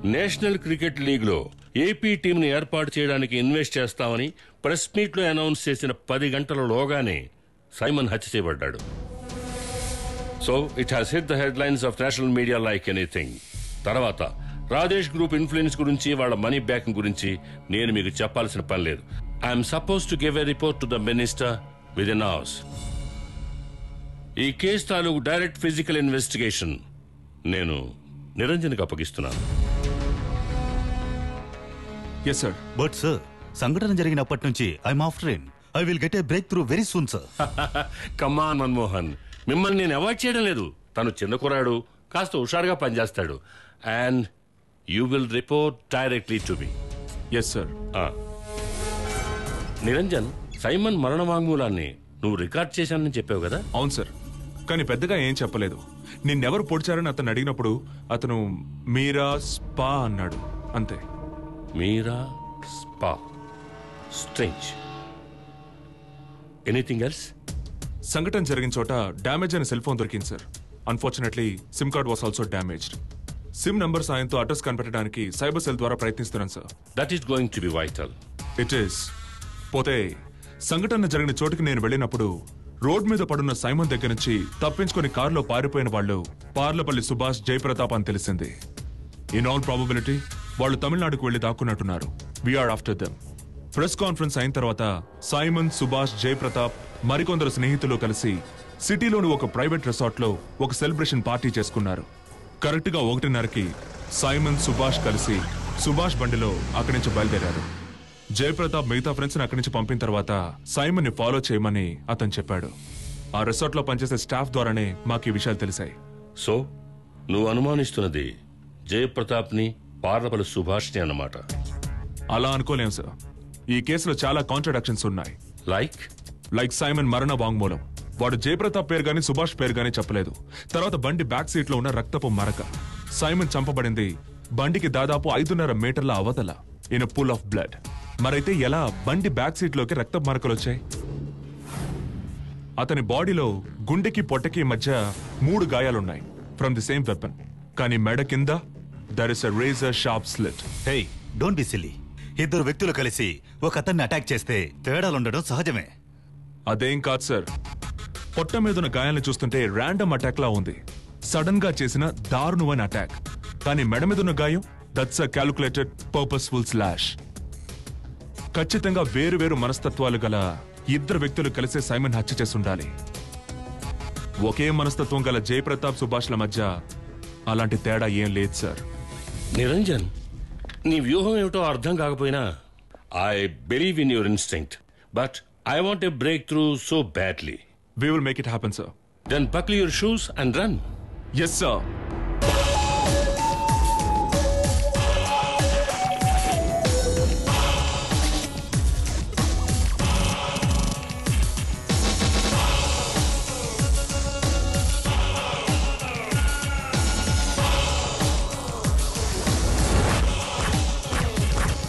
national cricket league లో AP team ని ఏర్పాటు చేయడానికి ఇన్వెస్ట్ చేస్తామని ప్రెస్ మీట్ లో అనౌన్స్ చేసిన పది గంటలలోగానే సైమన్ హత్య చేయబడ్డాడు so it has hit the headlines of national media like anything తర్వాత రాజేష్ గ్రూప్ ఇన్ఫ్లుయెన్స్ గురించి వాళ్ళ మనీ బ్యాక్ గురించి నేను మీకు చెప్పాల్సిన పని లేదు I'm suppose to give a report to the minister within hours ఈ కేసు తాలూకు డైరెక్ట్ ఫిజికల్ ఇన్వెస్టిగేషన్ నేను నిరంజన్కి అప్పగిస్తున్నాను ఎస్ సార్ బట్ సార్ సంఘటన జరిగినప్పటి నుంచి I'm after in I will get a breakthrough very soon sir come on Manmohan మిమ్మల్ని నేను అవాయిడ్ చేయడం లేదు తను చిన్న కురాడు కాస్త హుషారుగా పనిచేస్తాడు and you will report directly to me yes sir Niranjan Simon మరణ వాంగ్మూలాన్ని నువ్వు రికార్డ్ చేశానని చెప్పావు కదా అవును సార్ కానీ పెద్దగా ఏం చెప్పలేదు నిన్నెవరు పొడిచారని అతను అడిగినప్పుడు అతను మీరా స్పా అన్నాడు అంతే Meera spa strange anything else సంఘటన జరిగిన చోట డ్యామేజ్ అయిన సెల్ ఫోన్ దొరికింది sir unfortunately SIM card was also damaged SIM number సాయంతో అడ్రస్ కనిపెట్టడానికి సైబర్ సెల్ ద్వారా ప్రయత్నిస్తున్నాను sir that is going to be vital it is పోతే సంఘటన జరిగిన చోటుకి నేను వెళ్ళినప్పుడు రోడ్ మీద పడున్న సైమన్ దగ్గర నుంచి తప్పించుకొని కారులో పారిపోయిన వాళ్ళు పార్లపల్లి సుభాష్ జయప్రతాప్ అని తెలిసింది ఇన్ ఆల్ ప్రాబబిలిటీ వాళ్ళు తమిళనాడుకు వెళ్లి దాక్కున్నట్టున్నారు we're after them press conference అయిన తర్వాత సైమన్ సుభాష్ జయప్రతాప్ మరికొందరు స్నేహితులు కలిసి సిటీలోని ఒక ప్రైవేట్ రిసార్ట్ లో ఒక సెలబ్రేషన్ పార్టీ చేసుకున్నారు కరెక్ట్ గా ఒకటిన్నరకి సైమన్ సుభాష్ కలిసి సుభాష్ బండిలో అక్కడి నుంచి బయలుదేరారు జయప్రతాప్ మిగతా ఫ్రెండ్స్ అక్కడి నుంచి పంపిన తర్వాత సైమన్ ని ఫాలో చేయమని అతను చెప్పాడు ఆ రిసార్ట్ లో పనిచేసే స్టాఫ్ ద్వారానే మాకు ఈ విషయాలు తెలిసాయి సో నువ్వు అనుమానిస్తున్నది జయప్రతాప్ ని పార్లపల్లి సుభాష్ని అన్నమాట అలా అనుకోలేం సార్ ఈ కేసులో చాలా కాంట్రడక్షన్స్ ఉన్నాయి లైక్ లైక్ సైమన్ మరణ వాంగ్మూలం వాడు జయప్రతాప్ పేరు గాని సుభాష్ పేరు గాని చెప్పలేదు తర్వాత బండి బ్యాక్ సీట్ లో ఉన్న రక్తపు మరక సైమన్ చంపబడింది బండికి దాదాపు ఐదున్నర మీటర్ల అవతల ఇన్ పూల్ ఆఫ్ బ్లడ్ మరైతే ఎలా బండి బ్యాక్ సీట్ లోకి రక్తపు మరకలు వచ్చాయి అతని బాడీలో గుండెకి పొట్టకి మధ్య మూడు గాయాలున్నాయి ఫ్రమ్ ది సేమ్ వెపన్ కానీ మెడ కింద there is a razor sharp slit hey don't be silly ఇద్దరు వ్యక్తులు కలిసి ఒక అతన్ని అటాక్ చేస్తే తేడాలు ఉండడం సహజమే అదేం కాదు సార్ పొట్ట మీదున్న గాయాలను చూస్తుంటే ర్యాండమ్ అటాక్ లా ఉంది సడన్ గా చేసిన దారుణమైన అటాక్ కానీ మెడ మీదున్న గాయం that's a calculated purposeful slash ఖచ్చితంగా వేరు వేరు మనస్తత్వాలు గల ఇద్దరు వ్యక్తులు కలిసే సైమన్ హత్య చేసి ఉండాలి ఒకే మనస్తత్వం గల జయప్రతాప్ సుభాష్ల మధ్య అలాంటి తేడా ఏం లేదు సార్ నిరంజన్ నీ వ్యూహం ఏమిటో అర్థం కాకపోయినా I believe in your instinct but I want a breakthrough so badly we will make it happen sir then buckle your shoes and run yes sir